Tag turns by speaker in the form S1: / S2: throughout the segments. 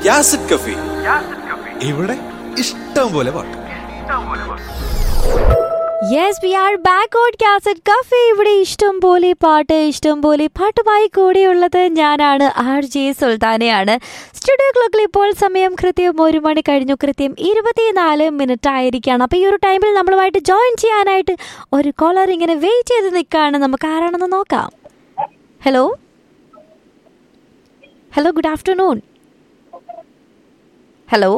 S1: യാസിഡ് കഫി ഇവിടെ ഇഷ്ടം പോലെ പാട്ട്
S2: yes we are back on cassette cafe ഇവിടെ ഇഷ്ടം പോലെ പാട്ട് ഇഷ്ടം പോലെ പാട്ടുമായി കൂടെയുള്ളത് ഞാനാണ് ആർ ജെ സുൽത്താനയാണ് സ്റ്റുഡിയോ ക്ലോക്കിൽ ഇപ്പോൾ സമയം കൃത്യം ഒരു മണി കഴിഞ്ഞു കൃത്യം ഇരുപത്തിനാല് മിനിറ്റ് ആയിരിക്കുകയാണ് അപ്പോൾ ഈ ഒരു ടൈമിൽ നമ്മളുമായിട്ട് ജോയിൻ ചെയ്യാനായിട്ട് ഒരു കോളർ ഇങ്ങനെ വെയിറ്റ് ചെയ്ത് നിൽക്കുകയാണ് നമുക്ക് ആരാണെന്ന് നോക്കാം hello hello good afternoon hello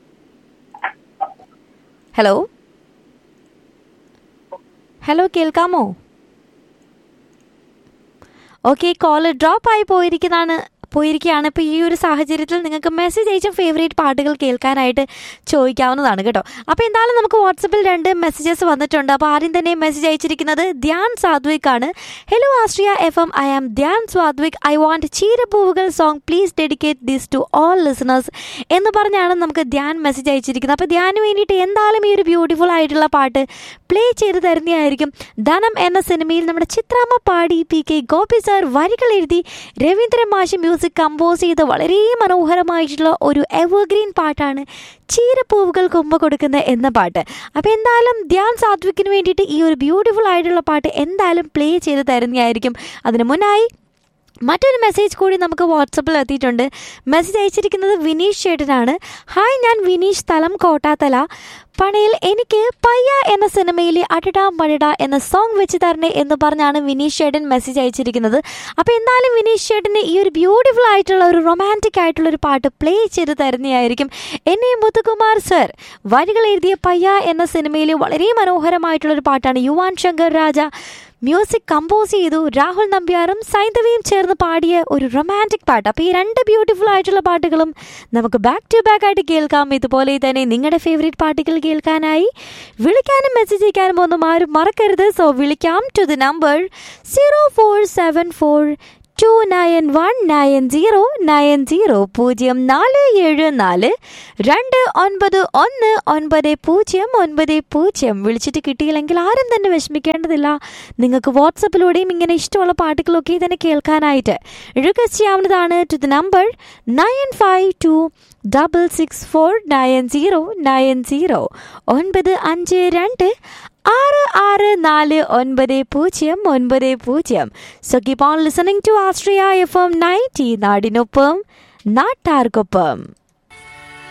S2: hello hello കേൾക്കാമോ ഓക്കെ കോൾ ഡ്രോപ്പ് ആയി പോയിരിക്കുന്നതാണ് പോയിരിക്കുകയാണ് ഇപ്പോൾ ഈ ഒരു സാഹചര്യത്തിൽ നിങ്ങൾക്ക് മെസ്സേജ് അയച്ച ഫേവറേറ്റ് പാട്ടുകൾ കേൾക്കാനായിട്ട് ചോദിക്കാവുന്നതാണ് കേട്ടോ അപ്പോൾ എന്തായാലും നമുക്ക് വാട്സപ്പിൽ രണ്ട് മെസ്സേജസ് വന്നിട്ടുണ്ട് അപ്പോൾ ആദ്യം തന്നെ മെസ്സേജ് അയച്ചിരിക്കുന്നത് ധ്യാൻ സാത്വിക് ആണ് hello Astria F M I am Dhyan Sathvik I want ചീരപ്പൂവുകൾ song please dedicate this to all listeners എന്ന് പറഞ്ഞാണ് നമുക്ക് ധ്യാൻ മെസ്സേജ് അയച്ചിരിക്കുന്നത് അപ്പോൾ ധ്യാന് വേണ്ടിയിട്ട് എന്തായാലും ഈ ഒരു ബ്യൂട്ടിഫുൾ ആയിട്ടുള്ള പാട്ട് പ്ലേ ചെയ്ത് തരുന്നതായിരിക്കും ധനം എന്ന സിനിമയിൽ നമ്മുടെ ചിത്രാമ്മ പാടി പി കെ ഗോപി സാർ വരികൾ എഴുതി രവീന്ദ്രൻ മാഷി മ്യൂസിക് കമ്പോസ് ചെയ്ത വളരെ മനോഹരമായിട്ടുള്ള ഒരു എവർഗ്രീൻ പാട്ടാണ് ചീരപ്പൂവുകൾ കൊമ്പ കൊടുക്കുന്ന എന്ന പാട്ട് അപ്പോൾ എന്തായാലും ധ്യാൻ സാത്വിക്കിന് വേണ്ടിയിട്ട് ഈ ഒരു ബ്യൂട്ടിഫുൾ ആയിട്ടുള്ള പാട്ട് എന്തായാലും പ്ലേ ചെയ്ത് തരുന്നതായിരിക്കും അതിന് മുന്നായി മറ്റൊരു മെസ്സേജ് കൂടി നമുക്ക് വാട്സപ്പിൽ എത്തിയിട്ടുണ്ട് മെസ്സേജ് അയച്ചിരിക്കുന്നത് വിനീഷ് ചേട്ടനാണ് ഹായ് ഞാൻ വിനീഷ് സ്ഥലം കോട്ടാത്തല പണയിൽ എനിക്ക് പയ്യ എന്ന സിനിമയിലെ അടടാ മടട എന്ന സോങ് വെച്ച് തരണേ എന്ന് പറഞ്ഞാണ് വിനീഷ് ചേട്ടൻ മെസ്സേജ് അയച്ചിരിക്കുന്നത് അപ്പോൾ എന്തായാലും വിനീഷ് ചേട്ടന് ഈ ഒരു ബ്യൂട്ടിഫുൾ ആയിട്ടുള്ള ഒരു റൊമാൻറ്റിക് ആയിട്ടുള്ള ഒരു പാട്ട് പ്ലേ ചെയ്ത് തരുന്നതായിരിക്കും എന്നെ മുത്തുകുമാർ സർ വരികൾ എഴുതിയ പയ്യ എന്ന സിനിമയിലെ വളരെ മനോഹരമായിട്ടുള്ള ഒരു പാട്ടാണ് യുവാൻ ശങ്കർ രാജ മ്യൂസിക് കമ്പോസ് ചെയ്തു രാഹുൽ നമ്പ്യാറും സൈന്ധവിയും ചേർന്ന് പാടിയ ഒരു റൊമാൻറ്റിക് പാട്ട് അപ്പോൾ ഈ രണ്ട് ബ്യൂട്ടിഫുൾ ആയിട്ടുള്ള പാട്ടുകളും നമുക്ക് ബാക്ക് ടു ബാക്ക് ആയിട്ട് കേൾക്കാം ഇതുപോലെ തന്നെ നിങ്ങളുടെ ഫേവറേറ്റ് പാട്ടുകൾ കേൾക്കാനായി വിളിക്കാനും മെസ്സേജ് അയക്കാനും ഒന്നും ആരും മറക്കരുത് സോ വിളിക്കാം to the number zero four seven four two nine one nine zero nine zero പൂജ്യം നാല് ഏഴ് നാല് രണ്ട് ഒൻപത് ഒന്ന് ഒൻപത് പൂജ്യം ഒൻപത് പൂജ്യം വിളിച്ചിട്ട് കിട്ടിയില്ലെങ്കിൽ ആരും തന്നെ വിഷമിക്കേണ്ടതില്ല നിങ്ങൾക്ക് വാട്സപ്പിലൂടെയും ഇങ്ങനെ ഇഷ്ടമുള്ള പാട്ടുകളൊക്കെ തന്നെ കേൾക്കാനായിട്ട് റിക്വസ്റ്റ് ചെയ്യാവുന്നതാണ് to the number nine five two double six four nine zero nine zero ഒൻപത് അഞ്ച് രണ്ട് ആറ് ആറ് നാല് ഒൻപത് പൂജ്യം ഒൻപത് പൂജ്യം so keep on listening to Astria F M ninety നാടിനൊപ്പം നാട്ടാർക്കൊപ്പം